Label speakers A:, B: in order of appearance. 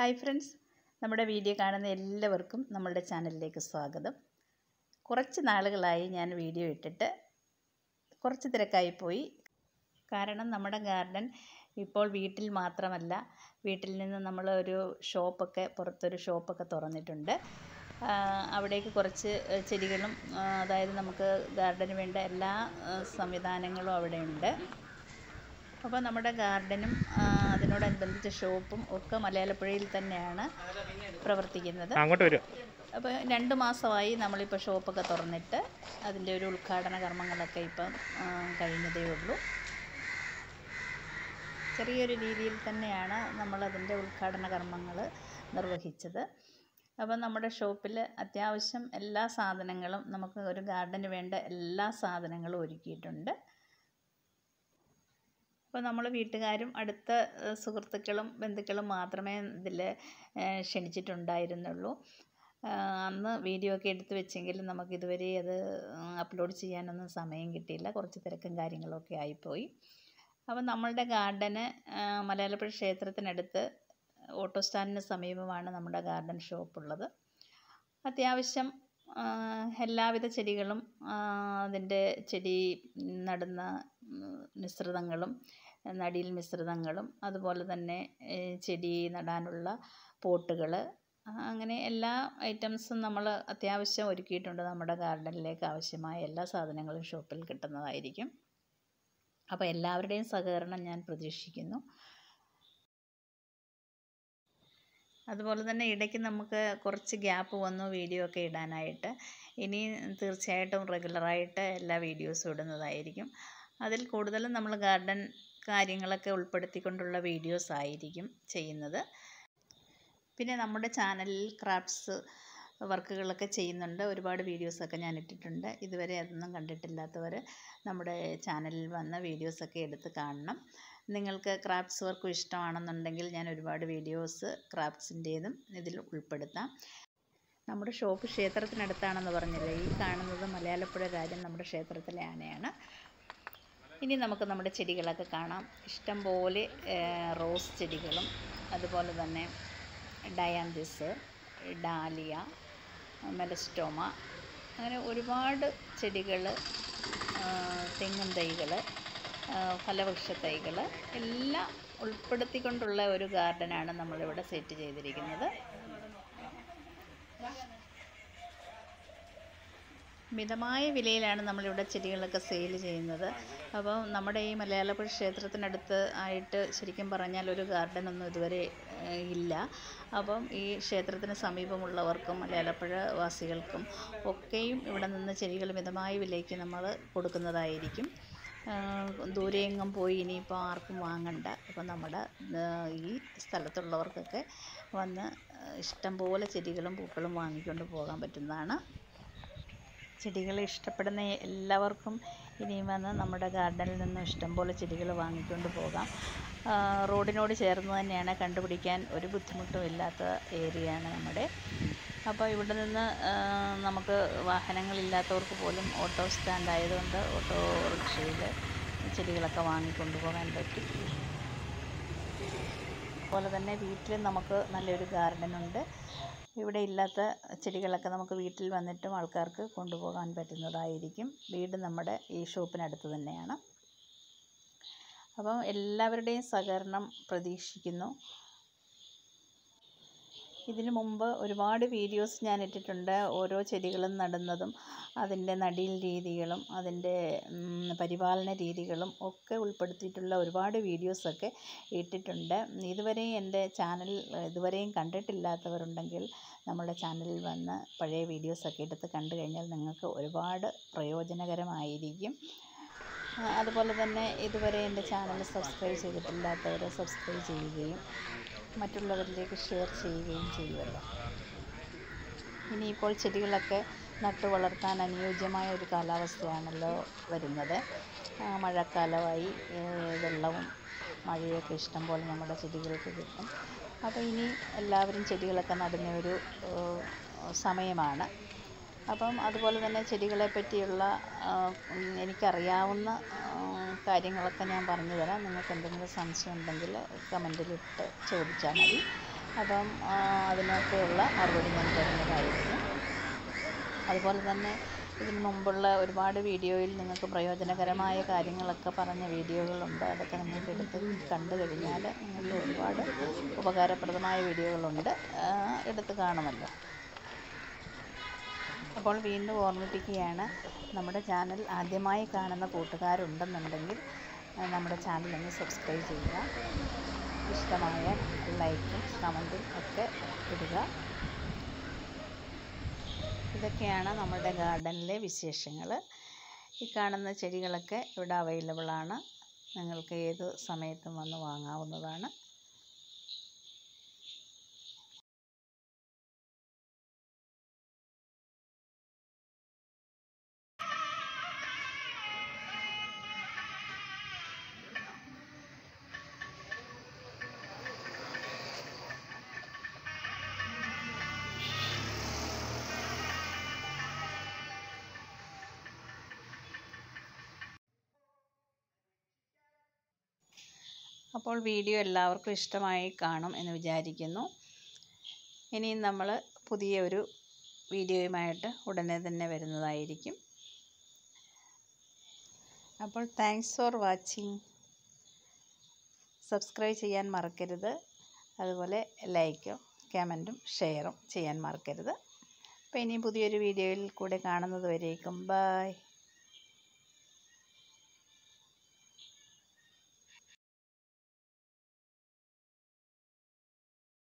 A: hi friends നമ്മുടെ video കാണുന്ന എല്ലാവർക്കും നമ്മളുടെ ചാനലിലേക്ക് സ്വാഗതം കുറച്ച് നാളുകളായി ഞാൻ വീഡിയോ ഇട്ടിട്ട് കുറച്ച് തിരക്കായി പോയി കാരണം നമ്മുടെ ഗാർഡൻ ഇപ്പോൾ വീട്ടിൽ മാത്രമല്ല വീട്ടിൽ നിന്ന് നമ്മൾ ഒരു ഷോപ്പൊക്കെ പുറത്തൊരു ഷോപ്പൊക്കെ തുറന്നിട്ടുണ്ട് ആ, അവിടേക്ക് കുറച്ച് ചെടികളും ആ, അതായത് നമുക്ക് ഗാർഡന് വേണ്ട എല്ലാ ആ, സംവിധാനങ്ങളും അവിടെയുണ്ട് അപ്പോൾ നമ്മുടെ ഗാർഡനും ആ, അതിനോടനുബന്ധിച്ച ഷോപ്പും ഒക്കെ മലയാളപ്പുഴയിൽ തന്നെയാണ് പ്രവർത്തിക്കുന്നത്
B: ആ, അങ്ങോട്ട് വരും
A: അപ്പോൾ രണ്ട് മാസമായി നമ്മളിപ്പോൾ ഷോപ്പൊക്കെ തുറന്നിട്ട് അതിൻ്റെ ഒരു ഉദ്ഘാടന കർമ്മങ്ങളൊക്കെ ഇപ്പം ആ, കഴിഞ്ഞതേ ഉള്ളൂ ചെറിയൊരു രീതിയിൽ തന്നെയാണ് നമ്മളതിൻ്റെ ഉദ്ഘാടന കർമ്മങ്ങൾ നിർവഹിച്ചത് അപ്പോൾ നമ്മുടെ ഷോപ്പിൽ അത്യാവശ്യം എല്ലാ സാധനങ്ങളും നമുക്ക് ഒരു ഗാർഡന് വേണ്ട എല്ലാ സാധനങ്ങളും ഒരുക്കിയിട്ടുണ്ട് അപ്പോൾ നമ്മൾ വീട്ടുകാരും അടുത്ത ഏഹ്, സുഹൃത്തുക്കളും ബന്ധുക്കളും മാത്രമേ ഇതിൽ ക്ഷണിച്ചിട്ടുണ്ടായിരുന്നുള്ളൂ ആഹ് അന്ന് വീഡിയോ ഒക്കെ എടുത്ത് വെച്ചെങ്കിലും നമുക്ക് ഇതുവരെ അത് അപ്ലോഡ് ചെയ്യാനൊന്നും സമയം കിട്ടിയില്ല കുറച്ച് തിരക്കും കാര്യങ്ങളൊക്കെ ആയിപ്പോയി അപ്പോൾ നമ്മളുടെ ഗാർഡന് മലയാളപ്പുഴ ക്ഷേത്രത്തിനടുത്ത് ഓട്ടോ സ്റ്റാൻഡിന് സമീപമാണ് നമ്മുടെ ഗാർഡൻ ഷോപ്പുള്ളത് അത്യാവശ്യം ആ, എല്ലാവിധ ചെടികളും ആ, അതിൻ്റെ ചെടി നടുന്ന ഉം, മിശ്രിതങ്ങളും നടിയിൽ മിശ്രിതങ്ങളും അതുപോലെ തന്നെ ഏ, ചെടി നടാനുള്ള പോട്ടുകൾ അങ്ങനെ എല്ലാ ഐറ്റംസും നമ്മൾ അത്യാവശ്യം ഒരുക്കിയിട്ടുണ്ട് നമ്മുടെ ഗാർഡനിലേക്ക് ആവശ്യമായ എല്ലാ സാധനങ്ങളും ഷോപ്പിൽ കിട്ടുന്നതായിരിക്കും അപ്പോൾ എല്ലാവരുടെയും സഹകരണം ഞാൻ പ്രതീക്ഷിക്കുന്നു അതുപോലെ തന്നെ ഇടയ്ക്ക് നമുക്ക് കുറച്ച് ഗ്യാപ്പ് വന്നു വീഡിയോ ഒക്കെ ഇടാനായിട്ട് ഇനി തീർച്ചയായിട്ടും റെഗുലറായിട്ട് എല്ലാ വീഡിയോസും ഇടുന്നതായിരിക്കും അതിൽ കൂടുതലും നമ്മൾ ഗാർഡൻ കാര്യങ്ങളൊക്കെ ഉൾപ്പെടുത്തിക്കൊണ്ടുള്ള വീഡിയോസ് ആയിരിക്കും ചെയ്യുന്നത് പിന്നെ നമ്മുടെ ചാനലിൽ ക്രാഫ്റ്റ്സ് വർക്കുകളൊക്കെ ചെയ്യുന്നുണ്ട് ഒരുപാട് വീഡിയോസൊക്കെ ഞാൻ ഇട്ടിട്ടുണ്ട് ഇതുവരെ അതൊന്നും കണ്ടിട്ടില്ലാത്തവർ നമ്മുടെ ചാനലിൽ വന്ന വീഡിയോസൊക്കെ എടുത്ത് കാണണം നിങ്ങൾക്ക് ക്രാഫ്റ്റ്സ് വർക്കും ഇഷ്ടമാണെന്നുണ്ടെങ്കിൽ ഞാൻ ഒരുപാട് വീഡിയോസ് ക്രാഫ്റ്റ്സിൻ്റേതും ഇതിൽ ഉൾപ്പെടുത്താം നമ്മുടെ ഷോപ്പ് ക്ഷേത്രത്തിനടുത്താണെന്ന് പറഞ്ഞില്ലേ ഈ കാണുന്നത് മലയാളപ്പുഴ കാര്യം നമ്മുടെ ക്ഷേത്രത്തിലെ ആനയാണ് ഇനി നമുക്ക് നമ്മുടെ ചെടികളൊക്കെ കാണാം ഇഷ്ടം പോലെ റോസ് ചെടികളും അതുപോലെ തന്നെ ഡയാന്തിസ് ഡാലിയ മെലസ്റ്റോമ അങ്ങനെ ഒരുപാട് ചെടികൾ തെങ്ങും തൈകൾ ഫലവൃക്ഷ തൈകൾ എല്ലാം ഉൾപ്പെടുത്തിക്കൊണ്ടുള്ള ഒരു ഗാർഡനാണ് നമ്മളിവിടെ സെറ്റ് ചെയ്തിരിക്കുന്നത് മിതമായ വിലയിലാണ് നമ്മളിവിടെ ചെടികളൊക്കെ സെയിൽ ചെയ്യുന്നത് അപ്പോൾ നമ്മുടെ ഈ മലയാളപ്പുഴ ക്ഷേത്രത്തിനടുത്ത് ആയിട്ട് ശരിക്കും പറഞ്ഞാൽ ഒരു ഗാർഡനൊന്നും ഇതുവരെ ഏഹ്, ഇല്ല അപ്പം ഈ ക്ഷേത്രത്തിന് സമീപമുള്ളവർക്കും മലയാളപ്പുഴ വാസികൾക്കും ഒക്കെയും ഇവിടെ നിന്ന് ചെടികൾ മിതമായ വിലയ്ക്ക് നമ്മൾ കൊടുക്കുന്നതായിരിക്കും ആഹ് ദൂരെയെങ്ങും പോയി ഇനിയിപ്പോൾ ആർക്കും വാങ്ങണ്ട അപ്പോൾ നമ്മുടെ ആഹ് ഈ സ്ഥലത്തുള്ളവർക്കൊക്കെ വന്ന് ഇഷ്ടം പോലെ ചെടികളും പൂക്കളും വാങ്ങിക്കൊണ്ട് പോകാൻ പറ്റുന്നതാണ് ചെടികൾ ഇഷ്ടപ്പെടുന്ന എല്ലാവർക്കും ഇനിയും വന്ന് നമ്മുടെ ഗാർഡനിൽ നിന്നും ഇഷ്ടംപോലെ ചെടികൾ വാങ്ങിക്കൊണ്ട് പോകാം ആ, റോഡിനോട് ചേർന്ന് തന്നെയാണ് കണ്ടുപിടിക്കാൻ ഒരു ബുദ്ധിമുട്ടും ഇല്ലാത്ത ഏരിയയാണ് നമ്മുടെ അപ്പോൾ ഇവിടെ നിന്ന് ആ, നമുക്ക് വാഹനങ്ങളില്ലാത്തവർക്ക് പോലും ഓട്ടോ സ്റ്റാൻഡ് ആയതുകൊണ്ട് ഓട്ടോ റിക്ഷയിൽ ചെടികളൊക്കെ വാങ്ങിക്കൊണ്ട് പോകാൻ പറ്റും അതുപോലെ തന്നെ വീട്ടിൽ നമുക്ക് നല്ലൊരു ഗാർഡനുണ്ട് ഇവിടെ ഇല്ലാത്ത ചെടികളൊക്കെ നമുക്ക് വീട്ടിൽ വന്നിട്ടും ആൾക്കാർക്ക് കൊണ്ടുപോകാൻ പറ്റുന്നതായിരിക്കും വീട് നമ്മുടെ ഈ ഷോപ്പിനടുത്ത് തന്നെയാണ് അപ്പം എല്ലാവരുടെയും സഹകരണം പ്രതീക്ഷിക്കുന്നു ഇതിനു മുമ്പ് ഒരുപാട് വീഡിയോസ് ഞാൻ ഇട്ടിട്ടുണ്ട് ഓരോ ചെടികളും നടുന്നതും അതിൻ്റെ നടീൽ രീതികളും അതിൻ്റെ ഉം, പരിപാലന രീതികളും ഒക്കെ ഉൾപ്പെടുത്തിയിട്ടുള്ള ഒരുപാട് വീഡിയോസൊക്കെ ഇട്ടിട്ടുണ്ട് ഇതുവരെയും എൻ്റെ ചാനൽ ഇതുവരെയും കണ്ടിട്ടില്ലാത്തവരുണ്ടെങ്കിൽ നമ്മുടെ ചാനലിൽ വന്ന് പഴയ വീഡിയോസൊക്കെ എടുത്ത് കണ്ടു കഴിഞ്ഞാൽ നിങ്ങൾക്ക് ഒരുപാട് പ്രയോജനകരമായിരിക്കും ആ, അതുപോലെ തന്നെ ഇതുവരെ എൻ്റെ ചാനൽ സബ്സ്ക്രൈബ് ചെയ്തിട്ടില്ലാത്തവർ സബ്സ്ക്രൈബ് ചെയ്യുകയും മറ്റുള്ളവരിലേക്ക് ഷെയർ ചെയ്യുകയും ചെയ്യുമല്ലോ ഇനിയിപ്പോൾ ചെടികളൊക്കെ നട്ടു വളർത്താൻ അനുയോജ്യമായ ഒരു കാലാവസ്ഥയാണല്ലോ വരുന്നത് ആ, മഴക്കാലമായി ഏ, വെള്ളവും മഴയൊക്കെ ഇഷ്ടം പോലെ നമ്മുടെ ചെടികൾക്ക് കിട്ടും അപ്പോൾ ഇനി എല്ലാവരും ചെടികളൊക്കെ നടുന്ന ഒരു ഏ, സമയമാണ് അപ്പം അതുപോലെ തന്നെ ചെടികളെ പറ്റിയുള്ള ആ, ഉം, എനിക്കറിയാവുന്ന ആ, കാര്യങ്ങളൊക്കെ ഞാൻ പറഞ്ഞു തരാം നിങ്ങൾക്ക് എന്തെങ്കിലും സംശയം ഉണ്ടെങ്കിൽ കമൻറ്റിലിട്ട് ചോദിച്ചാൽ മതി അപ്പം ആ, അതിനൊക്കെയുള്ള മറുപടി ഞാൻ തരുന്നതായിരിക്കും അതുപോലെ തന്നെ ഇതിന് മുമ്പുള്ള ഒരുപാട് വീഡിയോയിൽ നിങ്ങൾക്ക് പ്രയോജനകരമായ കാര്യങ്ങളൊക്കെ പറഞ്ഞ വീഡിയോകളുണ്ട് അതൊക്കെ നിങ്ങൾക്ക് എടുത്ത് കണ്ടു കഴിഞ്ഞാൽ നിങ്ങൾക്ക് ഒരുപാട് ഉപകാരപ്രദമായ വീഡിയോകളുണ്ട് ആ, എടുത്ത് കാണുമല്ലോ അപ്പോൾ വീണ്ടും ഓർമ്മിപ്പിക്കുകയാണ് നമ്മുടെ ചാനൽ ആദ്യമായി കാണുന്ന കൂട്ടുകാരുണ്ടെന്നുണ്ടെങ്കിൽ ആ, നമ്മുടെ ചാനൽ ഒന്ന് സബ്സ്ക്രൈബ് ചെയ്യുക ഇഷ്ടമായ ലൈക്കും കമൻറ്റും ഒക്കെ ഇടുക ഇതൊക്കെയാണ് നമ്മുടെ ഗാർഡനിലെ വിശേഷങ്ങൾ ഈ കാണുന്ന ചെടികളൊക്കെ ഇവിടെ അവൈലബിൾ ആണ് നിങ്ങൾക്ക് ഏത് സമയത്തും വന്ന് വാങ്ങാവുന്നതാണ് അപ്പോൾ വീഡിയോ എല്ലാവർക്കും ഇഷ്ടമായി കാണും എന്ന് വിചാരിക്കുന്നു ഇനിയും നമ്മൾ പുതിയ ഒരു വീഡിയോയുമായിട്ട് ഉടനെ തന്നെ വരുന്നതായിരിക്കും അപ്പോൾ താങ്ക്സ് ഫോർ വാച്ചിങ് സബ്സ്ക്രൈബ് ചെയ്യാൻ മറക്കരുത് അതുപോലെ ലൈക്കും കമൻറ്റും ഷെയറും ചെയ്യാൻ മറക്കരുത് അപ്പോൾ ഇനി പുതിയൊരു വീഡിയോയിൽ കൂടെ കാണുന്നത് വരേക്കും ബായ്